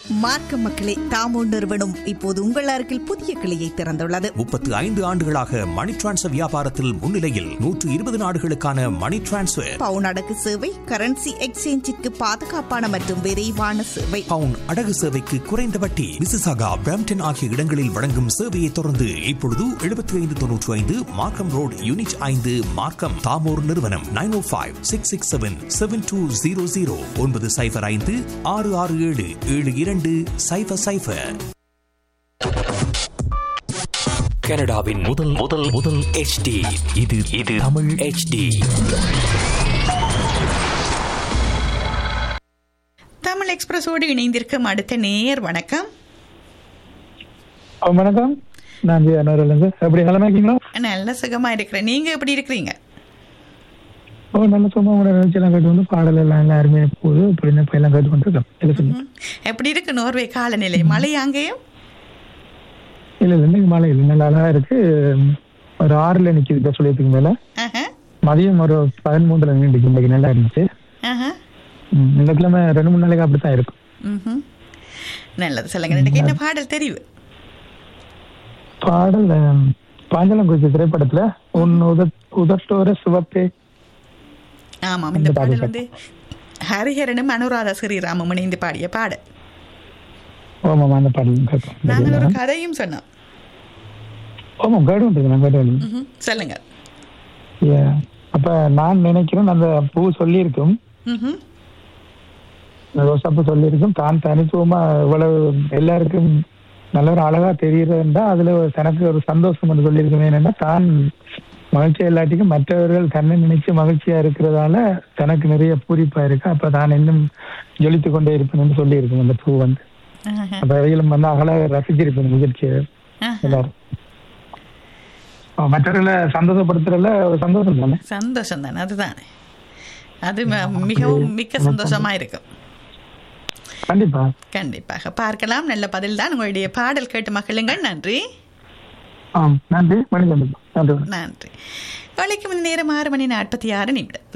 மார்க்க மக்களே தாமோ நிறுவனம் இப்போது உங்கள் அருகில் புதிய கிளையை திறந்துள்ளது முப்பத்து ஐந்து ஆண்டுகளாக மணி டிரான்ஸ்ஃபர் வியாபாரத்தில் முன்னிலையில் நூற்று இருபது நாடுகளுக்கான மணி டிரான்ஸ்ஃபர் பவுன் அடகு சேவை கரன்சி எக்ஸ்சேஞ்சிற்கு பாதுகாப்பான மற்றும் விரைவான சேவை பவுன் அடகு சேவைக்கு குறைந்த வட்டி மிசிசாகா பிராம்டன் ஆகிய இடங்களில் வழங்கும் சேவையை தொடர்ந்து இப்பொழுது எழுபத்தி ஐந்து தொன்னூற்றி ஐந்து மார்க்கம் ரோட் யூனிட் ஐந்து மார்க்கம் தாமோர் நிறுவனம் nine O five six six seven seven two zero zero ஒன்பது சைஃபர் ஐந்து ஆறு ஆறு ஏழு ஏழு இரண்டு சைஃபர் சைஃபர் கனடாவின் முதல் முதல் முதல் HD இது இது தமிழ் HD தமிழ் எக்ஸ்பிரஸோடு இணைந்திருக்கும் அடுத்த நேர் வணக்கம் ஆ, வணக்கம் நான் ஜி அனூர்லேருந்து எப்படி நிலமா இருக்கீங்களா நல்ல சுகமா இருக்கிறேன் நீங்க எப்படி இருக்கிறீங்க ஓ நல்ல சும்மா உங்களோட நிகழ்ச்சியெல்லாம் கேட்டு வந்து பாடல் எல்லாம் எல்லாம் அருமையாக போகுது அப்படின்னு இப்போ எல்லாம் கேட்டு கொண்டிருக்கோம் இல்லை சொல்லுங்க ம். எப்படி இருக்கு நோர்வே காலநிலை மழை அங்கேயும் இல்லை இல்லை இன்னைக்கு மழை இல்லை நல்லா அழகா இருக்கு ஒரு ஆறுல நிற்கிது இப்போ சொல்லியதுக்கு மேலே ஆஹா, மதியம் ஒரு பதிமூன்றுல நின்றுச்சு இன்னைக்கு நல்லா இருந்துச்சு ஆஹா. ம், இந்த கிழமை ரெண்டு மூணு நாளைக்கு அப்படி தான் இருக்கும் ம்ஹும். நல்லது சொல்லுங்க எனக்கு என்ன பாடல் தெரிவு பாடல் ஆம், பாஞ்சலங்குறிச்சி திரைப்படத்துல உன் உத உதட்டோர சிவப்பே ஆமாம் இந்த பாடல் வந்து ஹரிஹரனும் அனுராதா ஸ்ரீராமம் இணைந்து பாடிய பாடல் ஓமாம் அந்த பாடல் கேட்போம் நாங்கள் ஒரு கதையும் சொன்னோம் ஓமாம் கேட்டு வந்துருக்கு நான் கேட்டு வந்து ம்ஹும். சொல்லுங்க Yeah. அப்ப நான் நினைக்கிறேன் அந்த பூ சொல்லியிருக்கும் ம்ஹும். இந்த ரோசாப்பூ சொல்லியிருக்கும் தான் தனித்துவமா இவ்வளவு எல்லாருக்கும் நல்ல ஒரு அழகா தெரியுறதுன்றா அதுல ஒரு தனக்கு ஒரு சந்தோஷம் என்று சொல்லியிருக்கும் என்னன்னா தான் மகிழ்ச்சியா இல்லாட்டிக்கும் மற்றவர்கள் தன்னை நினைச்சு மகிழ்ச்சியா இருக்கிறதால தனக்கு நிறைய பூரிப்பா இருக்கு அப்ப தான் இன்னும் ஜொலித்து கொண்டே இருப்பேன்னு சொல்லியிருக்கும் அந்த பூ வந்து ஆஹா. அப்ப அவைகளும் வந்து அழகாக ரசிச்சிருப்பேன் நிகழ்ச்சியை ஆஹா. எல்லாரும் மற்றவர்களை சந்தோஷப்படுத்துறதுல ஒரு சந்தோஷம் தானே சந்தோஷம் தானே அதுதான் அது ம- மிகவும் மிக்க சந்தோஷமா இருக்கும் கண்டிப்பா கண்டிப்பாக பார்க்கலாம் நல்ல பதில் தான் உங்களுடைய பாடல் கேட்டு மகிழுங்கள் நன்றி ஆம் நன்றி மணிகண்டன் நன்றி நன்றி வேலைக்கு மணி நேரம் ஆறு மணி நாற்பத்தி ஆறு நிமிடம்